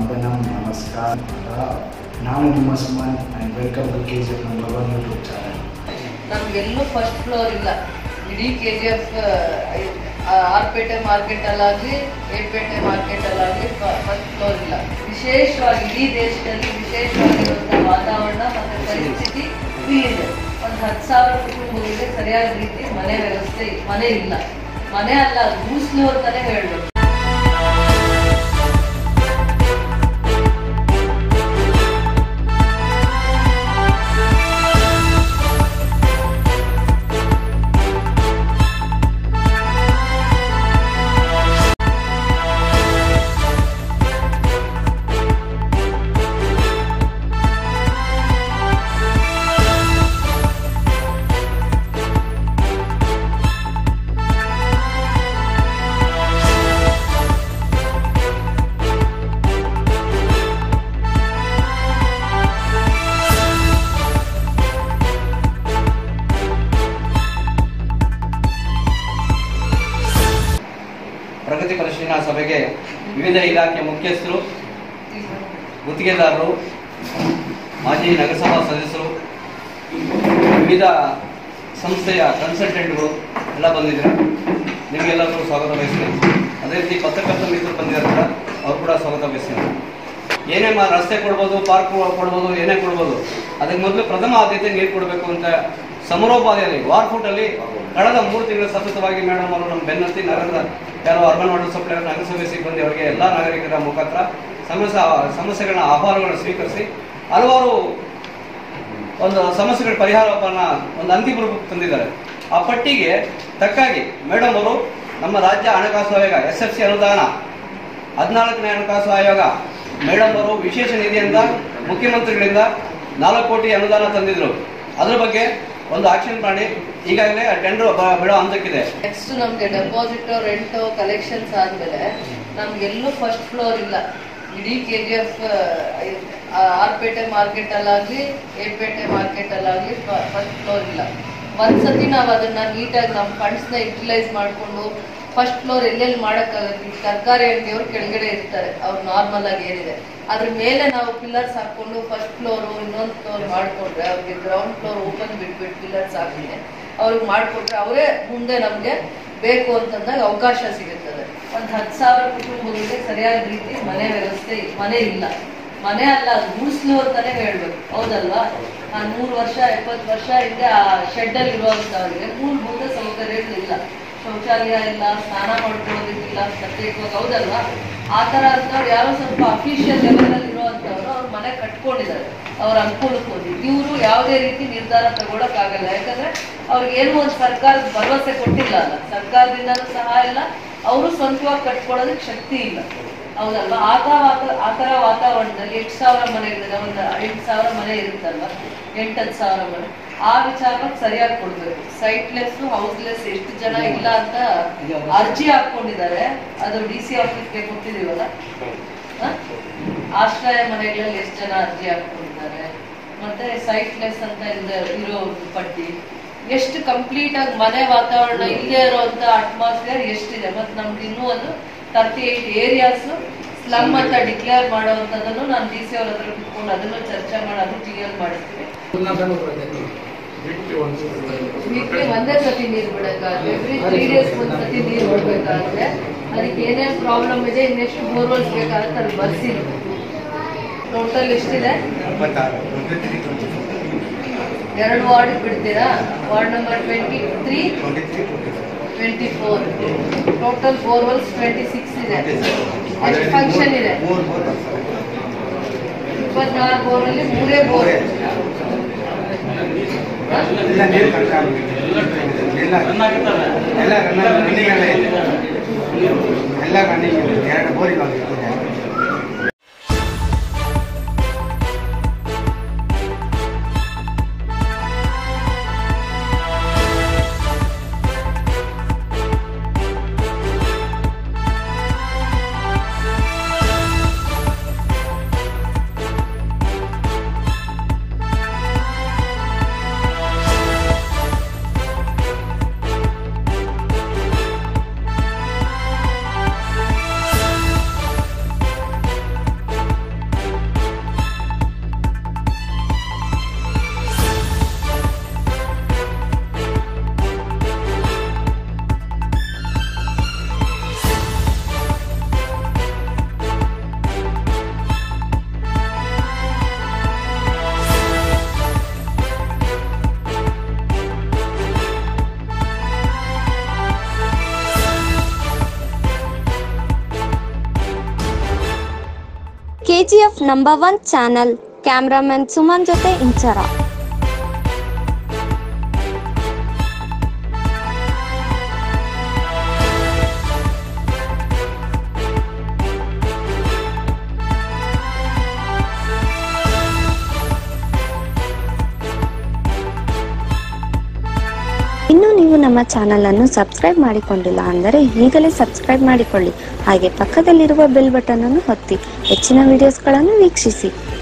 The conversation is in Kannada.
ವಂದನಂ ನಮಸ್ಕಾರ ನಾನು ನಿಮ್ಮ Suman and welcome to K G F number one YouTube channel ನಮ್ಗೆಲ್ಲೂ ಫಸ್ಟ್ ಫ್ಲೋರ್ ಇಲ್ಲ ಇಡೀ ಕೆ ಜಿ ಎಫ್ ಆರ್ಪೇಟೆ ಮಾರ್ಕೆಟಲ್ಲಾಗಲಿ ಏರ್ಪೇಟೆ ಮಾರ್ಕೆಟಲ್ಲಾಗಲಿ ಫಸ್ಟ್ ಫ್ಲೋರ್ ಇಲ್ಲ ವಿಶೇಷವಾಗಿ ಇಡೀ ದೇಶದಲ್ಲಿ ವಿಶೇಷವಾಗಿರುವಂಥ ವಾತಾವರಣ ಮತ್ತು ಪರಿಸ್ಥಿತಿ ಫ್ರೀ ಇದೆ ಒಂದು ಹತ್ತು ಸಾವಿರ ಕುಟುಂಬಗಳಿಗೆ ಸರಿಯಾದ ರೀತಿ ಮನೆ ವ್ಯವಸ್ಥೆ ಮನೆ ಇಲ್ಲ ಮನೆ ಅಲ್ಲ ಗೂಸ್ಲು ಅಂತಾನೆ ಹೇಳ್ಬೇಕು ಪ್ರಗತಿ ಪರಿಶೀಲನಾ ಸಭೆಗೆ ವಿವಿಧ ಇಲಾಖೆ ಮುಖ್ಯಸ್ಥರು ಗುತ್ತಿಗೆದಾರರು ಮಾಜಿ ನಗರಸಭಾ ಸದಸ್ಯರು ವಿವಿಧ ಸಂಸ್ಥೆಯ ಕನ್ಸಲ್ಟೆಂಟ್ಗಳು ಎಲ್ಲ ಬಂದಿದ್ದಾರೆ ನಿಮಗೆಲ್ಲರಿಗೂ ಸ್ವಾಗತ ಬಯಸ್ತೀನಿ ಅದೇ ರೀತಿ ಪತ್ರಕರ್ತ ಮಿತ್ರರು ಬಂದಿದ್ದಾರೆ ಕೂಡ ಅವ್ರು ಕೂಡ ಸ್ವಾಗತ ಬಯಸ್ತೀನಿ ಏನೇ ಮಾ ರಸ್ತೆ ಕೊಡ್ಬೋದು ಪಾರ್ಕ್ ಕೊಡ್ಬೋದು ಏನೇ ಕೊಡ್ಬೋದು ಅದಕ್ಕೆ ಮೊದಲು ಪ್ರಥಮ ಆದ್ಯತೆ ನೀರು ಕೊಡಬೇಕು ಅಂತ ಸಮರೋಪಾದಿಯಲ್ಲಿ ವಾರ್ ಫುಟಲ್ಲಿ ಕಳೆದ ಮೂರು ತಿಂಗಳು ಸತತವಾಗಿ ಮೇಡಮ್ ಅವರು ನಮ್ಮ ಬೆನ್ನತ್ತಿ ನಗರದ ಯಾರೋ ಅರ್ಬನ್ ವಾಟರ್ ಸಪ್ಲೈಯರ್ ನಗರಸಭೆ ಸಿಬ್ಬಂದಿ ಅವರಿಗೆ ಎಲ್ಲ ನಾಗರಿಕರ ಮುಖಾಂತರ ಸಮಸ್ಯೆ ಸಮಸ್ಯೆಗಳನ್ನ ಆಹ್ವಾನಗಳನ್ನು ಸ್ವೀಕರಿಸಿ ಹಲವಾರು ಒಂದು ಸಮಸ್ಯೆಗಳ ಪರಿಹಾರವನ್ನ ಒಂದು ಅಂತಿಮ ರೂಪಕ್ಕೆ ತಂದಿದ್ದಾರೆ ಆ ಪಟ್ಟಿಗೆ ತಕ್ಕಾಗಿ ಮೇಡಮ್ ಅವರು ನಮ್ಮ ರಾಜ್ಯ ಹಣಕಾಸು ಆಯೋಗ ಎಸ್ ಎಫ್ ಸಿ ಅನುದಾನ ಹದಿನಾಲ್ಕನೇ ಹಣಕಾಸು ಆಯೋಗ ಮೇಡಮ್ ಅವರು ವಿಶೇಷ ನಿಧಿಯಿಂದ ಮುಖ್ಯಮಂತ್ರಿಗಳಿಂದ ನಾಲ್ಕು ಕೋಟಿ ಅನುದಾನ ತಂದಿದ್ರು ಅದ್ರ ಬಗ್ಗೆ ಒಂದು ಆಕ್ಷನ್ ಮಾಡಿ ಈಗಾಗಲೇ ಟೆಂಡರ್ ಬಿಡೋ ಹಂತಕ್ಕಿದೆ ನೆಕ್ಸ್ಟ್ ನಮ್ಗೆ ಡೆಪಾಸಿಟ್ ರೆಂಟ್ ಕಲೆಕ್ಷನ್ಸ್ ಆದ್ಮೇಲೆ ನಮ್ಗೆಲ್ಲೂ ಫಸ್ಟ್ ಫ್ಲೋರ್ ಇಲ್ಲ ಇಡೀ ಕೆ ಜಿ ಎಫ್ ಆರ್ಪೇಟೆ ಮಾರ್ಕೆಟ್ ಅಲ್ಲಾಗ್ಲಿ ಏರ್ಪೇಟೆ ಮಾರ್ಕೆಟ್ ಅಲ್ಲಾಗ್ಲಿ ಫಸ್ಟ್ ಫ್ಲೋರ್ ಇಲ್ಲ ಒಂದ್ಸತಿ ನಾವು ಅದನ್ನ ನೀಟಾಗಿ ನಮ್ಮ ಫಂಡ್ಸ್ ನ ಯುಟಿಲೈಸ್ ಮಾಡ್ಕೊಂಡು ಫಸ್ಟ್ ಫ್ಲೋರ್ ಎಲ್ಲೆಲ್ಲಿ ಮಾಡಕ್ಕಾಗತ್ತೆ ಈ ತರಕಾರಿ ಅಂಗಡಿಯವ್ರು ಕೆಳಗಡೆ ಇರ್ತಾರೆ ಅವ್ರು ನಾರ್ಮಲ್ ಆಗಿ ಏನಿದೆ ಅದ್ರ ಮೇಲೆ ನಾವು ಪಿಲ್ಲರ್ಸ್ ಹಾಕೊಂಡು ಫಸ್ಟ್ ಫ್ಲೋರ್ ಇನ್ನೊಂದು ಫ್ಲೋರ್ ಮಾಡ್ಕೊಂಡ್ರೆ ಅವ್ರಿಗೆ ಗ್ರೌಂಡ್ ಫ್ಲೋರ್ ಓಪನ್ ಬಿಟ್ಬಿಟ್ಟು ಪಿಲ್ಲರ್ಸ್ ಹಾಕಿದೆ ಅವ್ರಿಗೆ ಮಾಡ್ಕೊಟ್ರೆ ಅವರೇ ಮುಂದೆ ನಮ್ಗೆ ಬೇಕು ಅಂತಂದಾಗ ಅವಕಾಶ ಸಿಗುತ್ತದೆ ಒಂದ್ ಹತ್ತು ಸಾವಿರ ಕುಟುಂಬಗಳಿಗೆ ಸರಿಯಾದ ರೀತಿ ಮನೆ ವ್ಯವಸ್ಥೆ ಮನೆ ಇಲ್ಲ ಮನೆ ಅಲ್ಲ ಅದು ಗುಡಿಸ್ಲು ಅಂತಾನೆ ಹೇಳ್ಬೇಕು ಹೌದಲ್ವಾ ಆ ನೂರು ವರ್ಷ ಎಪ್ಪತ್ತು ವರ್ಷ ಹಿಂದೆ ಆ ಶೆಡ್ ಅಲ್ಲಿ ಇರುವಂತವ್ರಿಗೆ ಮೂಲಭೂತ ಸೌಕರ್ಯಗಳಿಲ್ಲ ಶೌಚಾಲಯ ಇಲ್ಲ ಸ್ನಾನ ಮಾಡ್ಕೊಳ್ಳೋದಕ್ಕಿಲ್ಲ ಪ್ರತ್ಯೇಕವಾಗಿ ಹೌದಲ್ವಾ ಆ ತರ ಅಂತವ್ರು ಯಾರೋ ಸ್ವಲ್ಪ ಅಫಿಷಿಯಲ್ ಲೆವೆಲ್ ಅಲ್ಲಿ ಇರುವಂತವ್ರು ಅವ್ರ ಮನೆ ಕಟ್ಕೊಂಡಿದ್ದಾರೆ ಅವ್ರ ಅನುಕೂಲಕ್ಕೆ ಹೋಗಿ ಇವರು ಯಾವುದೇ ರೀತಿ ನಿರ್ಧಾರ ತಗೊಳಕ್ ಆಗಲ್ಲ ಯಾಕಂದ್ರೆ ಅವ್ರಿಗೆ ಏನು ಒಂದು ಸರ್ಕಾರದ ಭರವಸೆ ಕೊಟ್ಟಿಲ್ಲ ಅಲ್ಲ ಸರ್ಕಾರದಿಂದನೂ ಸಹಾಯ ಇಲ್ಲ ಅವರು ಸ್ವಂತವಾಗಿ ಕಟ್ಕೊಳ್ಳೋದಕ್ಕೆ ಶಕ್ತಿ ಇಲ್ಲ ಹೌದಲ್ವಾ ಆತ ವಾತ ಆ ತರ ವಾತಾವರಣದಲ್ಲಿ ಎಂಟು ಸಾವಿರ ಮನೆಗಳಿದೆ ಒಂದು ಎಂಟು ಸಾವಿರ ಮನೆ ಇರುತ್ತಲ್ವಾ ಎಂಟತ್ತು ಸಾವಿರ ಮನೆ ಆ ವಿಚಾರಕ್ಕೆ ಸರಿಯಾಗಿ ಕೊಡ್ಬೇಕು ಸೈಟ್ಲೆಸ್ ಹೌಸ್ಲೆಸ್ ಎಷ್ಟು ಜನ ಇಲ್ಲ ಅಂತ ಅರ್ಜಿ ಹಾಕೊಂಡಿದ್ದಾರೆ ಅದು ಡಿ ಸಿ ಆಫೀಸ್ಗೆ ಕೊಟ್ಟಿದೀವಲ್ಲ ಹ? ಆಶ್ರಯ ಮನೆಗಳಲ್ಲಿ ಎಷ್ಟು ಜನ ಅರ್ಜಿ ಹಾಕೊಂಡಿದ್ದಾರೆ ಮತ್ತೆ ಸೈಟ್ಲೆಸ್ ಅಂತ ಇಲ್ದೆ- ಇರೋ ಪಟ್ಟಿ ಎಷ್ಟು ಕಂಪ್ಲೀಟ್ ಆಗಿ ಮನೆ ವಾತಾವರಣ ಇಲ್ಲದೆ ಇರುವಂತ ಅಟ್ಮಾಸ್ಫಿಯರ್ ಎಷ್ಟಿದೆ ಮತ್ತೆ ನಮ್ಗೆ ಇನ್ನೂ ಒಂದು ತರ್ಟಿ ಏಟ್ ಏರಿಯಾಸ್ ಸ್ಲಮ್ ಅಂತ ಡಿಕ್ಲೇರ್ ಮಾಡುವಂತದನ್ನು ನಾನು ಡಿ ಸಿ ಅವ್ರ ಹತ್ರ ಕುತ್ಕೊಂಡು ಅದನ್ನು ಚರ್ಚೆ ಮಾಡಿ ಅದು ಕ್ಲಿಯರ್ ಮಾಡಿಸ್ತೀನಿ ವೀಕ್ಲಿ ಒಂದೇ ಸತಿ ನೀರು ಬಿಡಕ್ಕಾಗುತ್ತೆ ಎವ್ರಿ ತ್ರೀ ಡೇಸ್ ಒಂದ್ ಸತಿ ನೀರು ಬಿಡ್ಬೇಕಾಗುತ್ತೆ ಅದಕ್ಕೆ ಏನೇನ್ ಪ್ರಾಬ್ಲಮ್ ಇದೆ ಇನ್ನೆಷ್ಟು ಬೋರ್ವೆಲ್ಸ್ ಬೇಕಾಗುತ್ತೆ ಅದು ಬರ್ಸಿಲ್ಲ ಟೋಟಲ್ ಎಷ್ಟಿದೆ ಎರಡು ವಾರ್ಡ್ ಬಿಡ್ತೀರಾ ward number twenty three twenty four total borewells twenty six ಇದೆ ಎಷ್ಟು ಫಂಕ್ಷನ್ ಇದೆ ಇಪ್ಪತ್ನಾಲ್ಕು ಬೋರಲ್ಲಿ ಮೂರೇ ಬೋರ್ ಎಲ್ಲ ನೀರು ಕಷ್ಟ ಎಲ್ಲ ಎಲ್ಲ ರನ್ನಿಂಗ್ ಎಲ್ಲ ಇದೆ ಎಲ್ಲ ರನ್ನಿಂಗ್ ಇದೆ ಎರಡು ಬೋರ್ ಇವಾಗ ಇರ್ತದೆ KGF number one channel cameraman Suman ಜೊತೆ ಇಂಚರ ಇನ್ನು ನೀವು ನಮ್ಮ ಚಾನಲ್ ಅನ್ನು ಸಬ್ಸ್ಕ್ರೈಬ್ ಮಾಡಿಕೊಂಡಿಲ್ಲ ಅಂದರೆ ಈಗಲೇ ಸಬ್ಸ್ಕ್ರೈಬ್ ಮಾಡಿಕೊಳ್ಳಿ ಹಾಗೆ ಪಕ್ಕದಲ್ಲಿರುವ ಬೆಲ್ ಬಟನ್ ಅನ್ನು ಒತ್ತಿ ಹೆಚ್ಚಿನ ವಿಡಿಯೋಸ್ಗಳನ್ನು ವೀಕ್ಷಿಸಿ